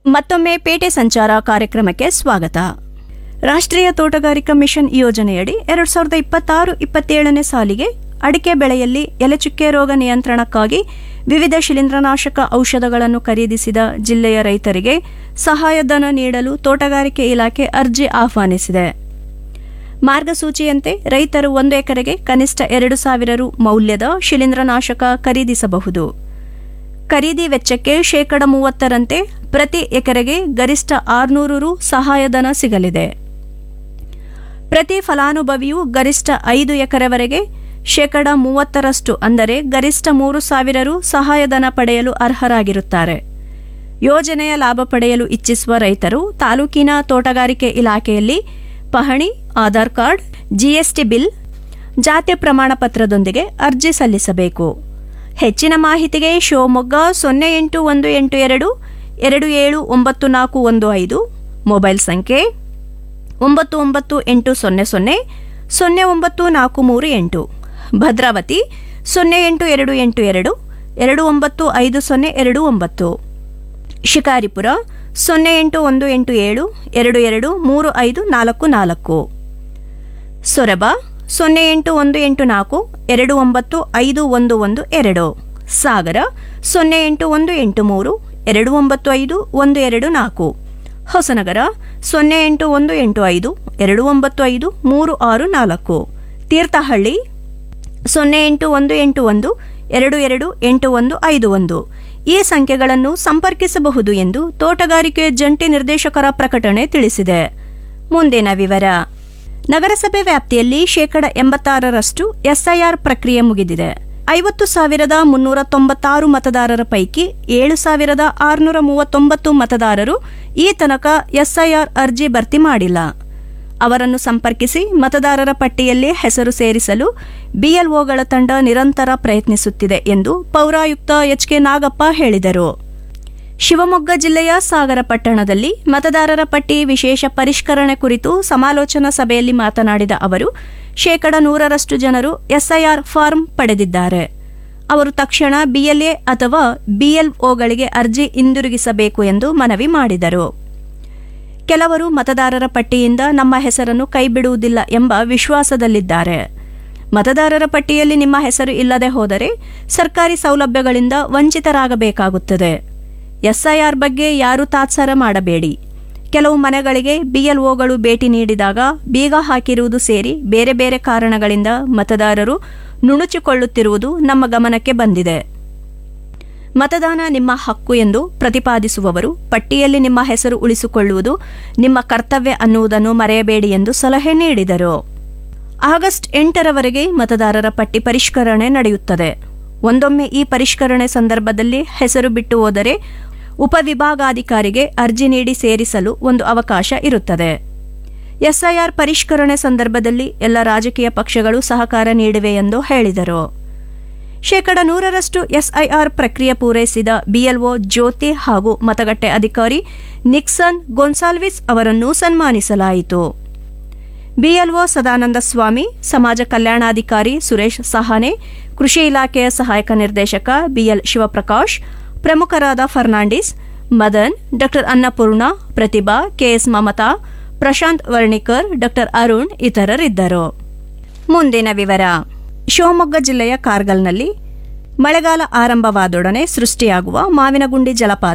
ಮತ್ತೊಮ್ಮೆ ಪೇಟೆ ಸಂಚಾರ ಕಾರ್ಯಕ್ರಮಕ್ಕೆ ಸ್ವಾಗತ ರಾಷ್ಟ್ರೀಯ ತೋಟಗಾರಿಕಾ ಮಿಷನ್ ಯೋಜನೆಯಡಿ ಎರಡ್ ಸಾವಿರದ ಇಪ್ಪತ್ತಾರು ಇಪ್ಪತ್ತೇಳನೇ ಸಾಲಿಗೆ ಅಡಿಕೆ ಬೆಳೆಯಲ್ಲಿ ಎಲೆಚುಕ್ಕೆ ರೋಗ ನಿಯಂತ್ರಣಕ್ಕಾಗಿ ವಿವಿಧ ಶಿಲೀಂಧ್ರನಾಶಕ ಔಷಧಗಳನ್ನು ಖರೀದಿಸಿದ ಜಿಲ್ಲೆಯ ರೈತರಿಗೆ ಸಹಾಯಧನ ನೀಡಲು ತೋಟಗಾರಿಕೆ ಇಲಾಖೆ ಅರ್ಜಿ ಆಹ್ವಾನಿಸಿದೆ ಮಾರ್ಗಸೂಚಿಯಂತೆ ರೈತರು ಒಂದು ಎಕರೆಗೆ ಕನಿಷ್ಠ ಎರಡು ಸಾವಿರ ರು ಮೌಲ್ಯದ ಶಿಲೀಂಧ್ರನಾಶಕ ಖರೀದಿಸಬಹುದು ಖರೀದಿ ವೆಚ್ಚಕ್ಕೆ ಶೇಕಡ ಮೂವತ್ತರಂತೆ ಪ್ರತಿ ಎಕರೆಗೆ ಗರಿಷ್ಠ ಆರುನೂರು ರು ಸಹಾಯಧನ ಸಿಗಲಿದೆ ಪ್ರತಿ ಫಲಾನುಭವಿಯು ಗರಿಷ್ಠ ಐದು ಎಕರೆವರೆಗೆ ಶೇಕಡ ಮೂವತ್ತರಷ್ಟು ಅಂದರೆ ಗರಿಷ್ಠ ಮೂರು ಸಾವಿರ ರು ಸಹಾಯಧನ ಪಡೆಯಲು ಅರ್ಹರಾಗಿರುತ್ತಾರೆ ಯೋಜನೆಯ ಲಾಭ ಪಡೆಯಲು ಇಚ್ಛಿಸುವ ರೈತರು ತಾಲೂಕಿನ ತೋಟಗಾರಿಕೆ ಇಲಾಖೆಯಲ್ಲಿ ಪಹಣಿ ಆಧಾರ್ ಕಾರ್ಡ್ ಜಿಎಸ್ಟಿ ಬಿಲ್ ಜಾತಿ ಪ್ರಮಾಣ ಪತ್ರದೊಂದಿಗೆ ಅರ್ಜಿ ಸಲ್ಲಿಸಬೇಕು ಹೆಚ್ಚಿನ ಮಾಹಿತಿಗೆ ಶಿವಮೊಗ್ಗ ಸೊನ್ನೆ ಎಂಟು ಒಂದು ಎಂಟು ಎರಡು ಎರಡು ಏಳು ಒಂಬತ್ತು ನಾಲ್ಕು ಒಂದು ಐದು ಮೊಬೈಲ್ ಸಂಖ್ಯೆ ಒಂಬತ್ತು ಒಂಬತ್ತು ಎಂಟು ಸೊನ್ನೆ ಸೊನ್ನೆ ಸೊನ್ನೆ ಒಂಬತ್ತು ನಾಲ್ಕು ಮೂರು ಎಂಟು ಭದ್ರಾವತಿ ಸೊನ್ನೆ ಎಂಟು ಎರಡು ಎಂಟು ಎರಡು ಎರಡು ಒಂಬತ್ತು ಐದು ಸೊನ್ನೆ ಎರಡು ಒಂಬತ್ತು ಶಿಕಾರಿಪುರ ಸೊನ್ನೆ ಎಂಟು ಒಂದು ಎಂಟು ಏಳು ಎರಡು ಎರಡು ಮೂರು ಐದು ನಾಲ್ಕು ನಾಲ್ಕು ಸೊರಬ ಸೊನ್ನೆ ಎಂಟು ಒಂದು ಎಂಟು ನಾಲ್ಕು ಎರಡು ಒಂಬತ್ತು ಐದು ಒಂದು ಒಂದು ಎರಡು ಸಾಗರ ಸೊನ್ನೆ ಎಂಟು ಒಂದು ಎಂಟು ಮೂರು ಎರಡು ಒಂಬತ್ತು ಐದು ಒಂದು ಎರಡು ನಾಲ್ಕು ಹೊಸನಗರ ಸೊನ್ನೆ ಎಂಟು ಒಂದು ಎಂಟು ಐದು ಎರಡು ಒಂಬತ್ತು ಐದು ಮೂರು ಆರು ನಾಲ್ಕು ತೀರ್ಥಹಳ್ಳಿ ಸೊನ್ನೆ ಎಂಟು ಒಂದು ಎಂಟು ಒಂದು ಎರಡು ಎರಡು ಎಂಟು ಒಂದು ಐದು ಒಂದು ಈ ಸಂಖ್ಯೆಗಳನ್ನು ಸಂಪರ್ಕಿಸಬಹುದು ಎಂದು ತೋಟಗಾರಿಕೆ ಜಂಟಿ ನಿರ್ದೇಶಕರ ಪ್ರಕಟಣೆ ತಿಳಿಸಿದೆ ಮುಂದಿನ ವಿವರ ನಗರಸಭೆ ವ್ಯಾಪ್ತಿಯಲ್ಲಿ ಶೇಕಡ ಎಂಬತ್ತಾರರಷ್ಟು ಎಸ್ಐಆರ್ ಪ್ರಕ್ರಿಯೆ ಮುಗಿದಿದೆ ಐವತ್ತು ಸಾವಿರದ ಮುನ್ನೂರ ತೊಂಬತ್ತಾರು ಮತದಾರರ ಪೈಕಿ ಏಳು ಸಾವಿರದ ಆರುನೂರ ಮೂವತ್ತೊಂಬತ್ತು ಮತದಾರರು ಈ ತನಕ ಎಸ್ಐಆರ್ ಅರ್ಜಿ ಭರ್ತಿ ಮಾಡಿಲ್ಲ ಅವರನ್ನು ಸಂಪರ್ಕಿಸಿ ಮತದಾರರ ಪಟ್ಟಿಯಲ್ಲಿ ಹೆಸರು ಸೇರಿಸಲು ಬಿಎಲ್ಒಗಳ ತಂಡ ನಿರಂತರ ಪ್ರಯತ್ನಿಸುತ್ತಿದೆ ಎಂದು ಪೌರಾಯುಕ್ತ ಎಚ್ಕೆ ನಾಗಪ್ಪ ಹೇಳಿದರು ಶಿವಮೊಗ್ಗ ಜಿಲ್ಲೆಯ ಸಾಗರ ಪಟ್ಟಣದಲ್ಲಿ ಮತದಾರರ ಪಟ್ಟಿ ವಿಶೇಷ ಪರಿಷ್ಕರಣೆ ಕುರಿತು ಸಮಾಲೋಚನಾ ಸಭೆಯಲ್ಲಿ ಮಾತನಾಡಿದ ಅವರು ಶೇಕಡ ನೂರರಷ್ಟು ಜನರು ಎಸ್ಐಆರ್ ಫಾರ್ಮ್ ಪಡೆದಿದ್ದಾರೆ ಅವರು ತಕ್ಷಣ ಬಿಎಲ್ಎ ಅಥವಾ ಬಿಎಲ್ಒಗಳಿಗೆ ಅರ್ಜಿ ಹಿಂದಿರುಗಿಸಬೇಕು ಎಂದು ಮನವಿ ಮಾಡಿದರು ಕೆಲವರು ಮತದಾರರ ಪಟ್ಟಿಯಿಂದ ನಮ್ಮ ಹೆಸರನ್ನು ಕೈಬಿಡುವುದಿಲ್ಲ ಎಂಬ ವಿಶ್ವಾಸದಲ್ಲಿದ್ದಾರೆ ಮತದಾರರ ಪಟ್ಟಿಯಲ್ಲಿ ನಿಮ್ಮ ಹೆಸರು ಇಲ್ಲದೆ ಹೋದರೆ ಸರ್ಕಾರಿ ಸೌಲಭ್ಯಗಳಿಂದ ವಂಚಿತರಾಗಬೇಕಾಗುತ್ತದೆ ಎಸ್ಐಆರ್ ಬಗ್ಗೆ ಯಾರೂ ತಾತ್ಸಾರ ಮಾಡಬೇಡಿ ಕೆಲವು ಮನೆಗಳಿಗೆ ಬಿಎಲ್ಒಗಳು ಭೇಟಿ ನೀಡಿದಾಗ ಬೀಗ ಹಾಕಿರುವುದು ಸೇರಿ ಬೇರೆ ಬೇರೆ ಕಾರಣಗಳಿಂದ ಮತದಾರರು ನುಣುಚಿಕೊಳ್ಳುತ್ತಿರುವುದು ನಮ್ಮ ಗಮನಕ್ಕೆ ಬಂದಿದೆ ಮತದಾನ ನಿಮ್ಮ ಹಕ್ಕು ಎಂದು ಪ್ರತಿಪಾದಿಸುವವರು ಪಟ್ಟಿಯಲ್ಲಿ ನಿಮ್ಮ ಹೆಸರು ಉಳಿಸಿಕೊಳ್ಳುವುದು ನಿಮ್ಮ ಕರ್ತವ್ಯ ಅನ್ನುವುದನ್ನು ಮರೆಯಬೇಡಿ ಎಂದು ಸಲಹೆ ನೀಡಿದರು ಆಗಸ್ಟ್ ಎಂಟರವರೆಗೆ ಮತದಾರರ ಪಟ್ಟಿ ಪರಿಷ್ಕರಣೆ ನಡೆಯುತ್ತದೆ ಒಂದೊಮ್ಮೆ ಈ ಪರಿಷ್ಕರಣೆ ಸಂದರ್ಭದಲ್ಲಿ ಹೆಸರು ಬಿಟ್ಟು ಹೋದರೆ ಉಪವಿಭಾಗಾಧಿಕಾರಿಗೆ ಅರ್ಜಿ ನೀಡಿ ಸೇರಿಸಲು ಒಂದು ಅವಕಾಶ ಇರುತ್ತದೆ ಎಸ್ಐಆರ್ ಪರಿಷ್ಕರಣೆ ಸಂದರ್ಭದಲ್ಲಿ ಎಲ್ಲ ರಾಜಕೀಯ ಪಕ್ಷಗಳು ಸಹಕಾರ ನೀಡಿವೆ ಎಂದು ಹೇಳಿದರು ಶೇಕಡ ನೂರರಷ್ಟು ಎಸ್ಐಆರ್ ಪ್ರಕ್ರಿಯೆ ಪೂರೈಸಿದ ಬಿಎಲ್ಒ ಜ್ಯೋತಿ ಹಾಗೂ ಮತಗಟ್ಟೆ ಅಧಿಕಾರಿ ನಿಕ್ಸನ್ ಗೊನ್ಸಾಲ್ವಿಸ್ ಅವರನ್ನು ಸನ್ಮಾನಿಸಲಾಯಿತು ಬಿಎಲ್ಒ ಸದಾನಂದ ಸ್ವಾಮಿ ಸಮಾಜ ಕಲ್ಯಾಣಾಧಿಕಾರಿ ಸುರೇಶ್ ಸಹಾನೆ ಕೃಷಿ ಇಲಾಖೆಯ ಸಹಾಯಕ ನಿರ್ದೇಶಕ ಬಿಎಲ್ ಶಿವಪ್ರಕಾಶ್ ಪ್ರಮುಖರಾದ Fernandes Madan Dr Annapurna Prathibha KS Mamata Prashanth Varnikar Dr Arun ಇತರರಿದ್ದರು ಮುಂದಿನ ವಿವರ ಶಿವಮೊಗ್ಗ ಜಿಲ್ಲೆಯ ಕಾರ್ಗಲ್ನಲ್ಲಿ ಮಳೆಗಾಲ ಆರಂಭವಾದೊಡನೆ ಸೃಷ್ಟಿಯಾಗುವ ಮಾವಿನಗುಂಡಿ ಜಲಪಾತ